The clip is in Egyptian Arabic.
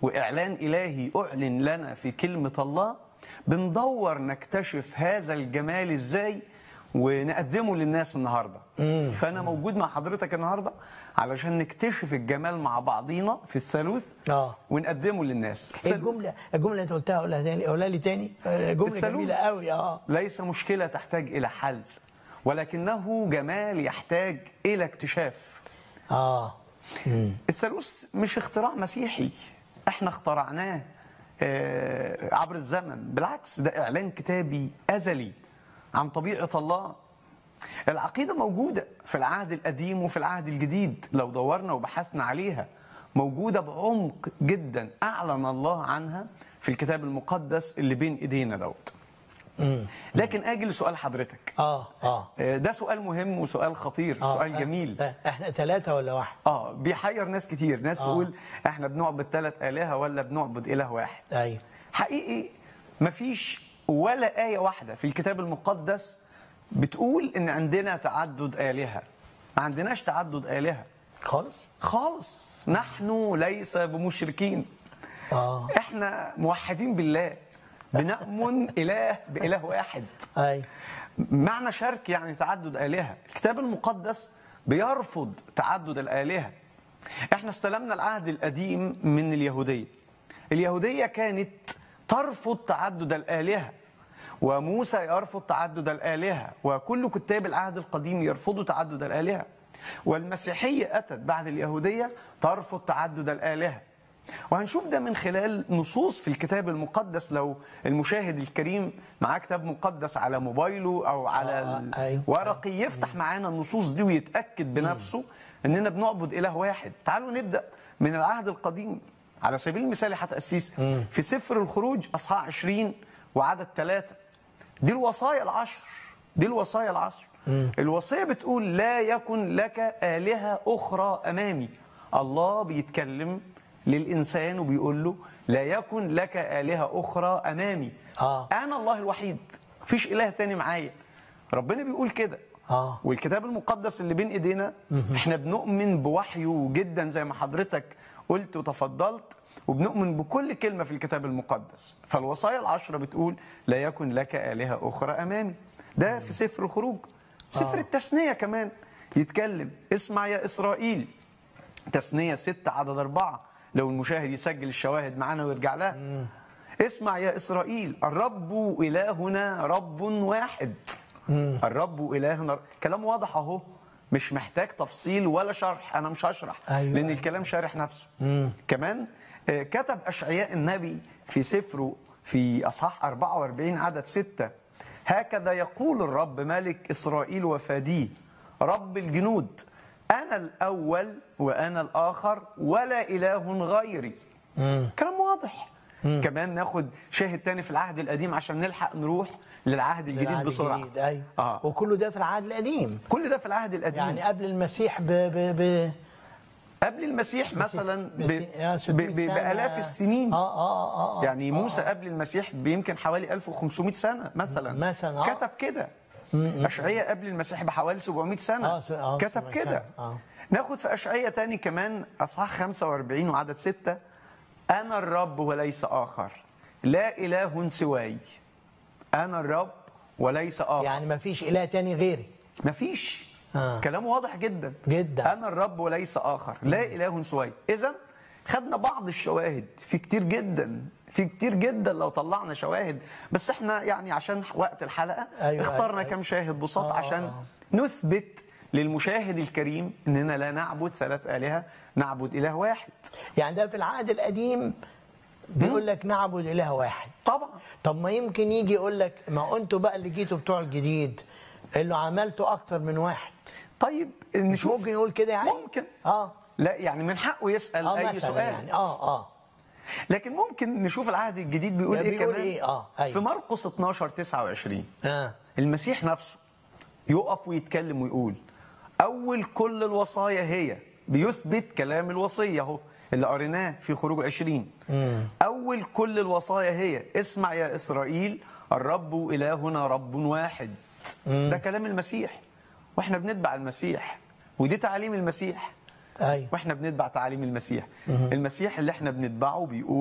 واعلان الهي اعلن لنا في كلمه الله بندور نكتشف هذا الجمال ازاي ونقدمه للناس النهارده فانا موجود مع حضرتك النهارده علشان نكتشف الجمال مع بعضينا في الثالوث آه. ونقدمه للناس ايه الثالوث الجمله الجمله اللي انت قلتها قولها تاني قولها لي تاني آه، جمله الثالوث جميله قوي اه ليس مشكلة تحتاج إلى حل ولكنه جمال يحتاج إلى اكتشاف اه الثالوث مش اختراع مسيحي احنا اخترعناه آه، عبر الزمن بالعكس ده إعلان كتابي أزلي عن طبيعة الله العقيدة موجودة في العهد القديم وفي العهد الجديد لو دورنا وبحثنا عليها موجودة بعمق جدا أعلن الله عنها في الكتاب المقدس اللي بين إيدينا دوت لكن أجي لسؤال حضرتك اه اه آه، ده سؤال مهم وسؤال خطير آه، سؤال آه، جميل آه، احنا ثلاثه ولا واحد اه بيحير ناس كتير ناس آه. تقول احنا بنعبد ثلاث آلهة ولا بنعبد إله واحد ايوه حقيقي مفيش ولا آية واحدة في الكتاب المقدس بتقول إن عندنا تعدد آلهة ما عندناش تعدد آلهة خالص خالص نحن ليس بمشركين اه احنا موحدين بالله بنأمن إله بإله واحد ايوه معنى شرك يعني تعدد آلهة الكتاب المقدس بيرفض تعدد الآلهة احنا استلمنا العهد القديم من اليهودية اليهودية كانت ترفض تعدد الآلهة وموسى يرفض تعدد الآلهة وكل كتاب العهد القديم يرفضوا تعدد الآلهة والمسيحية أتت بعد اليهودية ترفض تعدد الآلهة وهنشوف ده من خلال نصوص في الكتاب المقدس لو المشاهد الكريم معاه كتاب مقدس على موبايله او على آه، أيوة. الورقي يفتح معانا النصوص دي ويتاكد بنفسه اننا بنعبد اله واحد تعالوا نبدا من العهد القديم على سبيل المثال يا هتأسيس في سفر الخروج اصحاح 20 وعدد ثلاثة دي الوصايا العشر دي الوصايا العشر الوصيه بتقول لا يكن لك الهه اخرى امامي الله بيتكلم للانسان وبيقول له لا يكن لك الهه اخرى امامي آه. انا الله الوحيد مفيش اله تاني معايا ربنا بيقول كده آه. والكتاب المقدس اللي بين ايدينا احنا بنؤمن بوحيه جدا زي ما حضرتك قلت وتفضلت وبنؤمن بكل كلمة في الكتاب المقدس فالوصايا العشرة بتقول لا يكن لك آلهة أخرى أمامي ده في سفر الخروج سفر التثنية كمان يتكلم اسمع يا إسرائيل تثنية ستة عدد أربعة لو المشاهد يسجل الشواهد معانا ويرجع لها اسمع يا إسرائيل الرب إلهنا رب واحد الرب إلهنا كلام واضح أهو مش محتاج تفصيل ولا شرح أنا مش هشرح أيوة، لأن أيوة. الكلام شارح نفسه كمان آه، كتب أشعياء النبي في سفره في أصحاح 44 عدد 6 هكذا يقول الرب ملك إسرائيل وفاديه رب الجنود أنا الأول وأنا الآخر ولا إله غيري كلام واضح كمان ناخد شاهد تاني في العهد القديم عشان نلحق نروح للعهد الجديد العهد بسرعة الجديد، ايوه آه. وكله ده في العهد القديم كل ده في العهد القديم يعني قبل المسيح ب ب ب قبل المسيح مثلا ب... مسيح- يا ب... 600 ب... سنة. بآلاف السنين اه اه اه, آه. يعني موسى قبل المسيح بيمكن حوالي 1500 سنة مثلا مثلاً، آه. كتب كده أشعية قبل المسيح بحوالي 700 سنة آه، س- آه، كتب 700 كده سنة، آه. ناخد في أشعية تاني كمان أصحاح 45 وعدد 6 أنا الرب وليس آخر لا إله سواي أنا الرب وليس آخر يعني ما فيش اله تاني غيري مفيش آه. كلام واضح جدا جدا. انا الرب وليس اخر لا اله سواي اذا خدنا بعض الشواهد في كتير جدا في كتير جدا لو طلعنا شواهد بس احنا يعني عشان وقت الحلقه أيوة، اخترنا أيوة. كم شاهد بساط آه، آه، عشان آه. نثبت للمشاهد الكريم اننا لا نعبد ثلاث الهه نعبد اله واحد يعني ده في العهد القديم بيقول لك نعبد اله واحد طبعا طب ما يمكن يجي يقول لك ما انتوا بقى اللي جيتوا بتوع الجديد اللي عملتوا اكتر من واحد طيب مش نشوف ممكن يقول كده يعني ممكن اه لا يعني من حقه يسال اه اي مثلا سؤال يعني اه اه لكن ممكن نشوف العهد الجديد بيقول لا، ايه بيقول كمان إيه؟ آه، أيوة. في مرقس 12 29 اه المسيح نفسه يقف ويتكلم ويقول اول كل الوصايا هي بيثبت كلام الوصيه اهو اللي قريناه في خروج 20 اول كل الوصايا هي اسمع يا اسرائيل الرب الهنا رب واحد ده كلام المسيح واحنا بنتبع المسيح ودي تعاليم المسيح ايوه واحنا بنتبع تعاليم المسيح المسيح اللي احنا بنتبعه بيقول